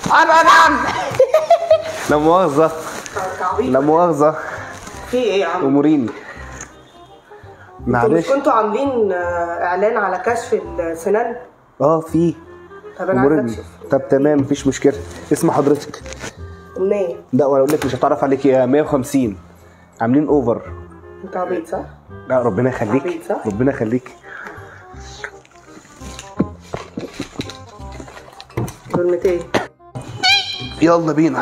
انا نعم لا مؤاخذة تعبيط لا مؤاخذة في ايه يا عم اموريني انتوا معلش مش كنتوا عاملين آه، اعلان على كشف السنان اه في طب انا عايز اموريني اكشف طب تمام مفيش مشكلة اسم حضرتك منين لا ولا اقول لك مش هتعرف عليك يا 150 عاملين اوفر انت عبيط صح لا ربنا يخليك عبيط صح؟ ربنا يخليك دول 200 يلا بينا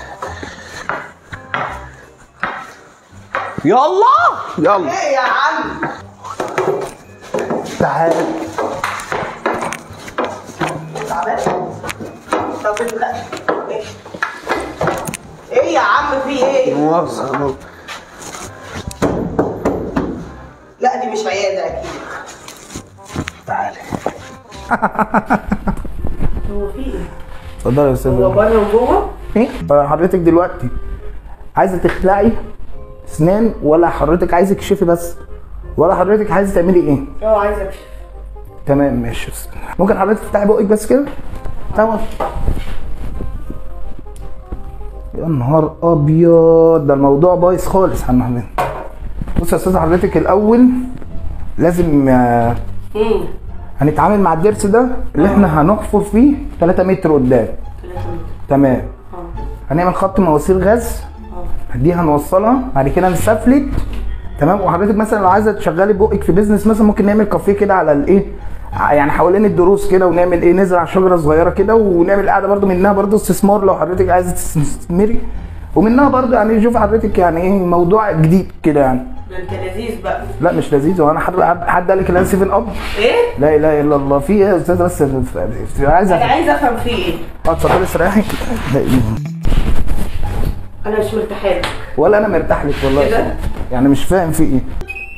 يلا يلا ايه يا عم تعال تعبان طب لا ايه ايه يا عم في ايه مؤاخذة لا دي مش عياده اكيد تعال هو في ايه اتفضلي يا استاذ هو بره وجوه ايه حضرتك دلوقتي عايزه تخلعي اسنان ولا حضرتك عايزه تكشفي بس ولا حضرتك عايزه تعملي ايه اه عايزه اكشف تمام ماشي ممكن حضرتك تفتحي بقك بس كده تمام يا نهار ابيض ده الموضوع بايظ خالص يا عم محمد بص يا استاذ حضرتك الاول لازم آه، امم هنتعامل مع الضرس ده اللي احنا هنحفر فيه 3 متر قدام 3 متر تمام اه هنعمل خط مواسير غاز اه دي هنوصلها بعد كده نسفلت تمام وحضرتك مثلا لو عايزه تشغلي بقك في بيزنس مثلا ممكن نعمل كافيه كده على الايه ع- يعني حوالين الدروس كده ونعمل ايه نزرع شجره صغيره كده ونعمل قاعده برده منها برده استثمار لو حضرتك عايزه تستثمري ومنها برده يعني شوف حضرتك يعني ايه موضوع جديد كده يعني ده انت لذيذ بقى لا مش لذيذ هو انا حد حد قال لك ان انا 7 اب ايه لا اله الا الله في ايه يا استاذ بس عايزه انا عايزه افهم في ايه اه اتفضلي استريحي لا إله. انا مش مرتاحه لك ولا انا مرتاح لك والله إيه ده؟ يعني مش فاهم في ايه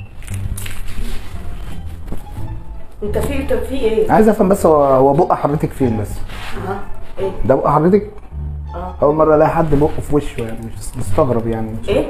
انت في انت في ايه عايز افهم بس هو هو بق حضرتك فين بس اه ايه ده بق حضرتك اه اول مره الاقي حد بقه في وشه يعني مش مستغرب يعني ايه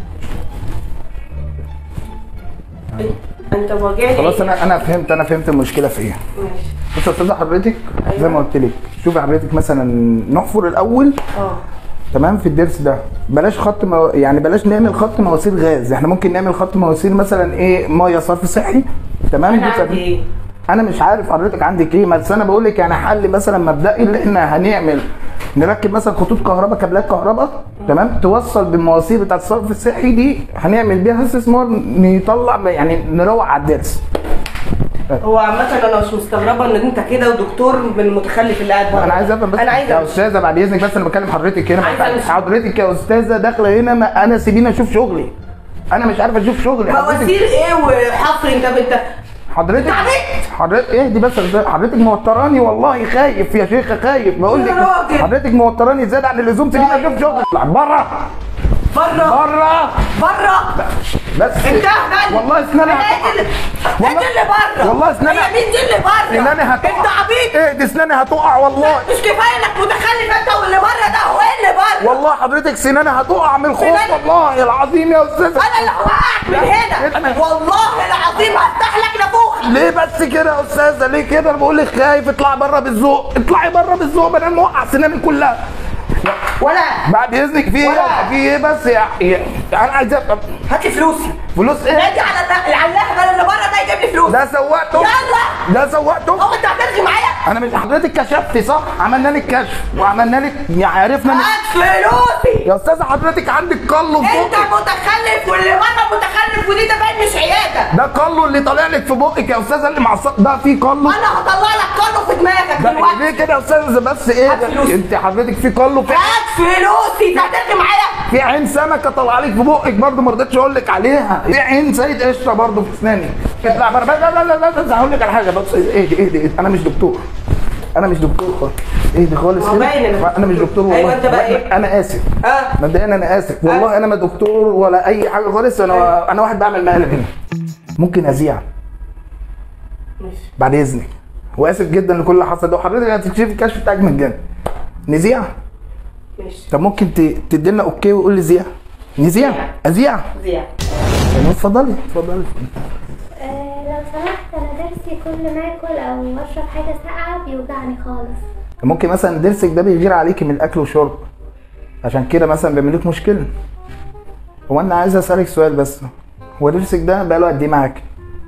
إيه؟ انت واجعني خلاص انا انا فهمت انا فهمت المشكله في ايه ماشي بص يا استاذه حضرتك زي أيوة. ما قلت لك شوفي حضرتك مثلا نحفر الاول اه تمام في الدرس ده بلاش خط مو... يعني بلاش نعمل خط مواسير غاز احنا ممكن نعمل خط مواسير مثلا ايه ميه صرف صحي تمام انا دي عندي ايه انا مش عارف حضرتك عندك ايه بس انا بقول لك يعني حل مثلا مبدئي اللي احنا هنعمل نركب مثلا خطوط كهرباء كابلات كهرباء تمام توصل بالمواسير بتاعت الصرف الصحي دي هنعمل بيها استثمار نطلع يعني نروق على الدرس هو عامة انا مش مستغربة ان انت كده ودكتور من المتخلف اللي قاعد بره انا عايز افهم بس انا عايزة يا استاذه بعد اذنك بس انا بكلم حضرتك هنا عايزة أمشي. حضرتك يا استاذه داخله هنا ما انا سيبيني اشوف شغلي انا مش عارف اشوف شغلي حضرتك مواسير ايه وحفر انت انت حضرتك تعبت. حضرتك اهدي بس يا أستاذ. حضرتك موتراني والله خايف يا شيخه خايف بقول لك يا راجل. حضرتك موتراني زياده عن اللزوم سيبيني اشوف شغلي اطلع بره بره بره بره بس انت هبل والله اسناني انا انت اللي انت اللي بره والله اسناني هي مين دي اللي بره اسناني هتقع انت عبيط اهدي اسناني هتقع والله مش كفايه انك متخلف انت واللي بره ده هو ايه اللي بره والله حضرتك سناني هتقع من الخوف سناني- والله العظيم يا استاذ انا اللي هوقعك من هنا أنا- والله العظيم هفتح لك نافوخ ليه بس كده يا استاذه ليه كده انا بقول لك خايف اطلع بره بالذوق اطلعي بره بالذوق انا موقع سناني كلها ولا بعد اذنك في ايه ولا. في ايه بس يا يا- انا عايز افهم هات لي فلوسي فلوس ايه نادي على الل- على اللهبل اللي بره ده يجيب لي فلوس ده سوقته يلا. ده سوقته هو انت هترغي معايا انا مش حضرتك كشفتي صح عملنا لك كشف وعملنا لك يعني عرفنا إن- هات فلوسي يا استاذه حضرتك عندك قلو في انت بقك متخلف واللي بره متخلف ودي ده باين مش عياده ده قلو اللي طالع لك في بقك يا استاذه اللي معصب ده في قلو انا هطلع لك قانون في دماغك ده دلوقتي ليه كده يا استاذه بس ايه هات ده؟ فلوسي. انت حضرتك في قلو في هات فلوسي انت هترغي معايا في عين سمكه طالعه لك في بقك برضه ما رضيتش اقول لك عليها في عين سيد قشطه برضه في اسناني اطلع بره لا لا لا لا بس هقول لك على حاجه بس اهدي اهدي اهدي انا مش دكتور انا مش دكتور خالص اهدي خالص هو كده. باين إنك- انا مش دكتور والله أيوة، أنت بقى إيه؟ انا اسف اه مبدئيا انا اسف والله انا ما دكتور ولا اي حاجه خالص انا انا واحد بعمل مقالب هنا ممكن ازيع ماشي بعد اذنك واسف جدا لكل اللي حصل ده وحضرتك هتكشفي الكشف بتاعك مجانا نذيع ماشي طب ممكن ت- تدينا اوكي وقول لي زيع نذيع ازيع زيع يعني اتفضلي اتفضلي آه، لو سمحت انا ضرسي كل ما اكل او اشرب حاجه ساقعه بيوجعني خالص ممكن مثلا ضرسك ده بيغير عليكي من الاكل والشرب عشان كده مثلا بيعمل لك مشكله هو انا عايز اسالك سؤال بس هو ضرسك ده بقاله قد ايه معاك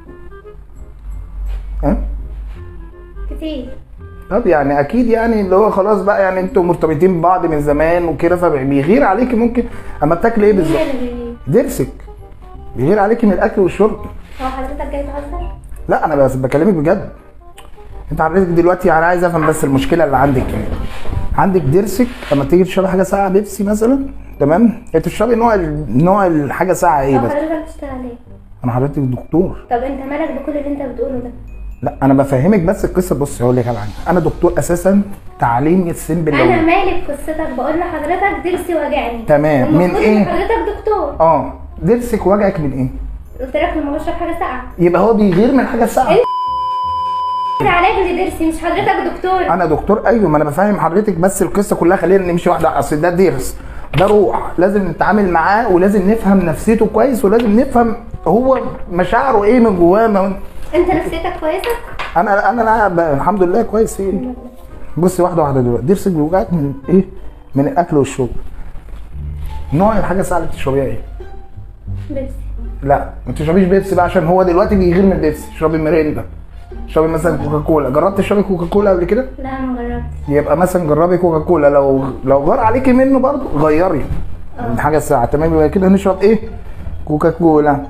ها كتير طب يعني اكيد يعني اللي هو خلاص بقى يعني انتوا مرتبطين ببعض من زمان وكده فبيغير عليكي ممكن اما بتاكل ايه مين بالظبط اللي ضرسك بيغير عليكي من الاكل والشرب هو حضرتك جاي تهزر؟ لا انا بس بكلمك بجد انت حضرتك دلوقتي انا عايز افهم بس المشكله اللي عندك ايه عندك ضرسك لما تيجي تشربي حاجه ساقعه بيبسي مثلا تمام انت بتشربي نوع ال- نوع الحاجه ساقعه ايه هو بس حضرتك بتشتغل ايه؟ انا حضرتك دكتور طب انت مالك بكل اللي انت بتقوله ده؟ لا انا بفهمك بس القصه بص هقول لك على حاجه انا دكتور اساسا تعليمي السن انا باللون مالي بقصتك بقول لحضرتك ضرسي وجعني تمام. من والمفروض إيه؟ ان حضرتك دكتور اه ضرسك وجعك من ايه قلت لك لما بشرب حاجه ساقعه يبقى هو بيغير من حاجه ساقعه إيه؟ ده علاج لضرسي مش حضرتك دكتور انا دكتور ايوه ما انا بفهم حضرتك بس القصه كلها خلينا نمشي واحده اصل ده ضرس ده روح لازم نتعامل معاه ولازم نفهم نفسيته كويس ولازم نفهم هو مشاعره ايه من جواه ما انت نفسيتك كويسه؟ انا انا انا ب- الحمد لله كويس ايه بصي واحده واحده دلوقتي ضرسك بيوجعك من ايه من الاكل والشرب نوع الحاجه الساعه اللي بتشربيها ايه بيبسي لا ما تشربيش بيبسي بقى عشان هو دلوقتي بيغير من البيبسي اشربي ميريندا اشربي مثلا كوكا كولا جربت تشربي كوكا كولا قبل كده لا ما جربتش يبقى مثلا جربي كوكا كولا لو لو غار عليكي منه برضه غيري الحاجه الساعه تمام يبقى كده هنشرب ايه كوكا كولا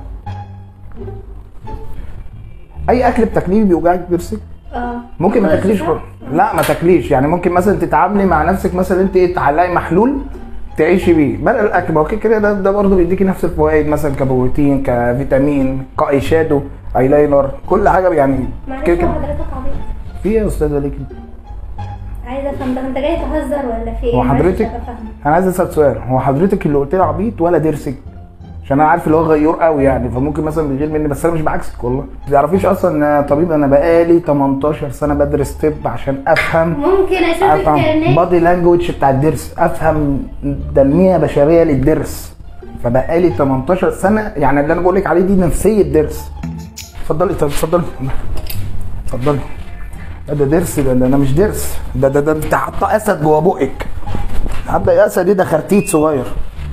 اي اكل بتاكليه بيوجعك ضرسك اه ممكن ما كل تاكليش شوية؟ لا ما تاكليش يعني ممكن مثلا تتعاملي مع نفسك مثلا انت ايه تعلقي محلول تعيشي بيه بدل الاكل ما هو كده كده ده, ده برضه بيديكي نفس الفوائد مثلا كبروتين كفيتامين كاي شادو ايلاينر كل حاجه يعني معلش كده هو كده حضرتك عبيط في إيه يا استاذه ليكي عايزه افهم ده انت جاي تهزر ولا في ايه؟ هو معلش حضرتك أبقى فاهمة. انا عايز اسال سؤال هو حضرتك اللي قلت لي عبيط ولا ضرسك عشان انا عارف اللي هو غيور قوي يعني فممكن مثلا بيغير مني بس انا مش بعكسك والله ما تعرفيش اصلا ان أنا طبيب انا بقالي 18 سنه بدرس طب عشان افهم ممكن اشوف افهم الكارنيه بادي لانجوج بتاع الضرس افهم تنميه بشريه للضرس فبقالي 18 سنه يعني اللي انا بقول لك عليه دي نفسيه ضرس اتفضلي طب اتفضلي اتفضلي ده ده ضرس ده, ده انا مش ضرس ده ده ده انت حاطه اسد جوه بقك حاطه اسد ايه ده خرتيت صغير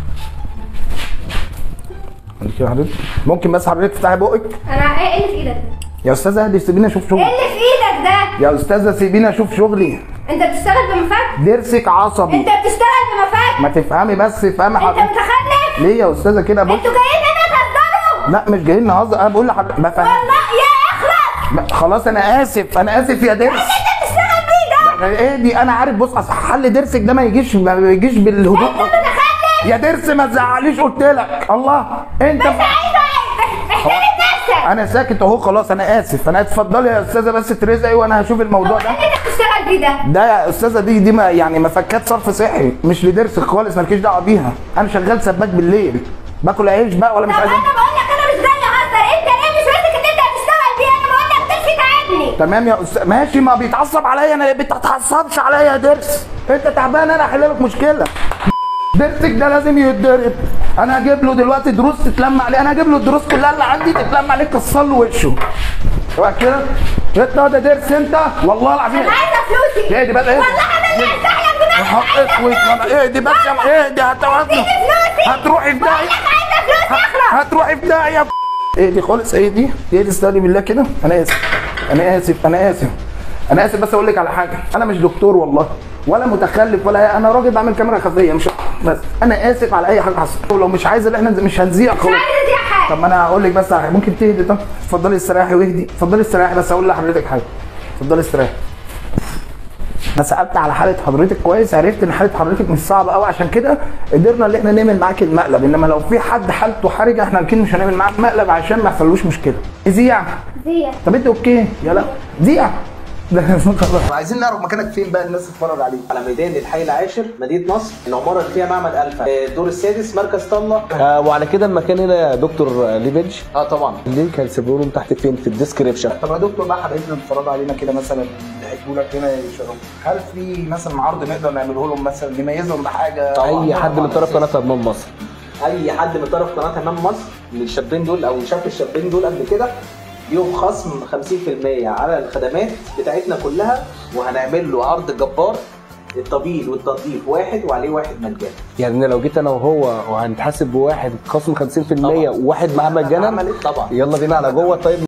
كده حضرتك ممكن بس حضرتك تفتحي بقك انا ايه اللي في ايدك ده؟ يا استاذه اهدي سيبيني اشوف ايه شغلي اللي في ايدك ده؟ يا استاذه سيبيني اشوف شغلي انت بتشتغل بمفك؟ ضرسك عصبي انت بتشتغل بمفك؟ ما تفهمي بس افهمي انت حضرتك متخلف؟ ليه يا استاذه كده بص انتوا جايين هنا تهزروا؟ لا مش جايين نهزر انا بقول لحضرتك بفهم والله يا اخرس ما- خلاص انا اسف انا اسف يا درس انت بتشتغل بيه ده ايه دي انا عارف بص اصل حل درسك ده ما يجيش ما يجيش بالهدوء انت متخلف يا درس ما تزعليش قلت لك الله انت بس عايزه احترم نفسك انا ساكت اهو خلاص انا اسف انا اتفضلي يا استاذه بس ترزقي وانا هشوف الموضوع ده اللي انت بتشتغل بيه ده ده يا استاذه دي دي ما يعني مفكات صرف صحي مش لدرسك خالص مالكيش دعوه بيها انا شغال سباك بالليل باكل عيش بقى ولا طب مش انا عايز بقول لك انا مش جاي اهزر انت ليه مش ماسك ان انت بتشتغل بيه انا بقول لك ضرسي تعبني تمام يا استاذ ماشي ما بيتعصب عليا انا ما بتتعصبش عليا يا درس انت تعبان انا احل لك مشكله درسك ده لازم يتضرب انا هجيب له دلوقتي دروس تتلم عليه انا هجيب له الدروس كلها اللي عندي تتلم عليه كسر له وشه شوف كده انت ده درس انت والله العظيم انا عايزه فلوسي ايه دي بقى ايه والله انا اللي هفتح لك دماغي حق عايزه اسود فلوسي ولا ايه دي بس يا ايه دي هتروحي اديني فلوسي هتروحي في بقول داهيه لك عايزه فلوسي اخرس هتروحي في داهيه ايه دي خالص ايه دي ايه دي استهدي بالله كده انا اسف انا اسف انا اسف انا اسف بس اقول لك على حاجه انا مش دكتور والله ولا متخلف ولا انا راجل بعمل كاميرا خفيه مش بس انا اسف على اي حاجه حصلت ولو مش عايز ان احنا مش هنذيع مش خلاص عايزه دي حاجه طب ما انا هقول لك بس على حاجه ممكن تهدي طب اتفضلي استريحي واهدي اتفضلي استريحي بس اقول لحضرتك حاجه اتفضلي استريحي انا سالت على حاله حضرتك كويس عرفت ان حاله حضرتك مش صعبه قوي عشان كده قدرنا ان احنا نعمل معاك المقلب انما لو في حد حالته حرجه احنا اكيد مش هنعمل معاه مقلب عشان ما يحصلوش مشكله زيع زيك طب انت اوكي يلا زيع خلاص عايزين نعرف مكانك فين بقى الناس تتفرج عليك على ميدان الحي العاشر مدينه نصر العماره اللي فيها معمل الفا آه، الدور السادس مركز طله آه وعلى كده المكان هنا يا دكتور آه، ليه بيدج اه طبعا اللينك هنسيبه لهم تحت فين في الديسكربشن طب يا دكتور بقى حبايبنا اللي بيتفرجوا علينا كده مثلا يحكوا لك هنا يشربوا هل في مثلا عرض نقدر نعمله لهم مثلا نميزهم بحاجه اي حد من طرف قناه امام مصر اي حد من طرف قناه امام مصر من الشابين دول او شاف الشابين دول قبل كده يوم خصم 50% على الخدمات بتاعتنا كلها وهنعمل له عرض جبار الطبيب والتنظيف واحد وعليه واحد مجانا يعني لو جيت انا وهو وهنتحاسب بواحد خصم 50% طبعاً. وواحد معاه مجانا عملت طبعا يلا بينا على جوه طيب